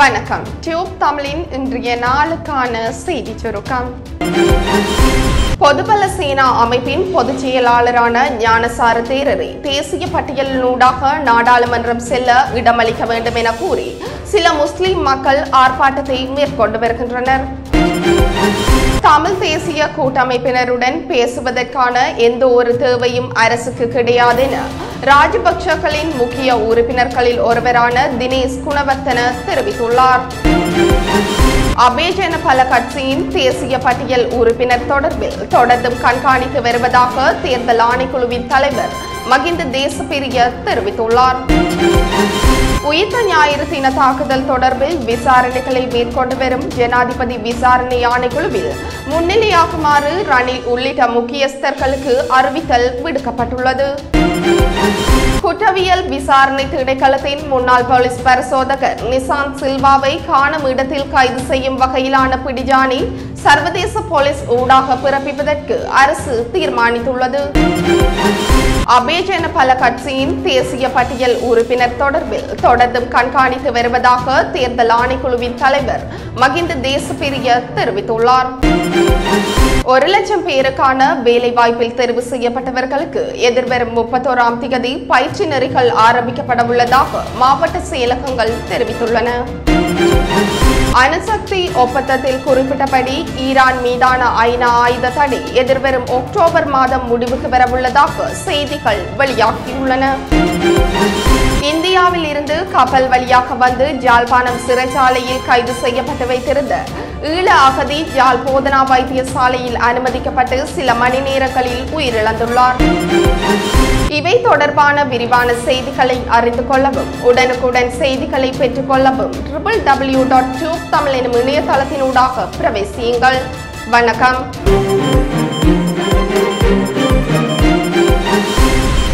வணக்கம் டியூப் தமிழின் இன்றைய நாளுக்கான செய்தி சுருக்கம் பொதுபல சேனா அமைப்பின் பொதுச் செயலாளரான ஞானசார தேரரை தேசிய பட்டியலினூடாக நாடாளுமன்றம் செல்ல இடமளிக்க வேண்டும் என கூறி சில முஸ்லிம் மக்கள் ஆர்ப்பாட்டத்தை மேற்கொண்டு வருகின்றனர் தமிழ் தேசிய கூட்டமைப்பினருடன் பேசுவதற்கான எந்த ஒரு தேவையும் அரசுக்கு கிடையாது என ராஜபக்சகளின் முக்கிய உறுப்பினர்களில் ஒருவரான தினேஷ் குணவர்த்தன தெரிவித்துள்ளார் அபேஜன பல கட்சியின் தேசிய பட்டியல் உறுப்பினர் தொடர்பில் தொடர்ந்தும் கண்காணித்து வருவதாக தேர்தல் ஆணைக்குழுவின் தலைவர் மகிந்த தேசப்பிரிய தெரிவித்துள்ளார் உயிர்த்த ஞாயிறு தின தாக்குதல் தொடர்பில் விசாரணைகளை மேற்கொண்டு வரும் ஜனாதிபதி விசாரணை ஆணைக்குழுவில் முன்னிலையாகுமாறு ரணில் உள்ளிட்ட முக்கியஸ்தர்களுக்கு அறிவித்தல் விடுக்கப்பட்டுள்ளது குற்றவியல் விசாரணை திணைக்களத்தின் முன்னாள் போலீஸ் பரிசோதகர் நிசாந்த் சில்வாவை காணும் இடத்தில் கைது செய்யும் வகையிலான பிடிஜாணி சர்வதேச போலீஸ் ஊடாக பிறப்பிப்பதற்கு அரசு தீர்மானித்துள்ளது அபேஜன பல கட்சியின் தேசிய பட்டியல் உறுப்பினர் தொடர்பில் தொடர்ந்தும் கண்காணித்து வருவதாக தேர்தல் ஆணைக்குழுவின் தலைவர் மகிந்த தேசப்பிரிய தெரிவித்துள்ளார் ஒரு லட்சம் பேருக்கான வேலைவாய்ப்பில் தெரிவு செய்யப்பட்டவர்களுக்கு எதிர்வரும் முப்பத்தோராம் திகதி பயிற்சி நெறிகள் ஆரம்பிக்கப்பட உள்ளதாக மாவட்ட செயலகங்கள் தெரிவித்துள்ளன அணுசக்தி ஒப்பந்தத்தில் குறிப்பிட்டபடி ஈரான் மீதான ஐநா ஆயுத தடை எதிர்வரும் அக்டோபர் மாதம் முடிவுக்கு வரவுள்ளதாக செய்திகள் வெளியாகியுள்ளன இந்தியாவில் இருந்து கப்பல் வழியாக வந்து ஜாழ்ப்பாணம் சிறைச்சாலையில் கைது செய்யப்பட்டு வைத்திருந்த ஈழ அகதி யாழ் போதனா வைத்தியசாலையில் அனுமதிக்கப்பட்டு சில மணி நேரங்களில் உயிரிழந்துள்ளார் இவை தொடர்பான விரிவான செய்திகளை அறிந்து கொள்ளவும் உடனுக்குடன் செய்திகளை பெற்றுக் கொள்ளவும் triple W dot tube Tamil எனும் இணையதளத்தினூடாக பிரவேசியுங்கள் வணக்கம்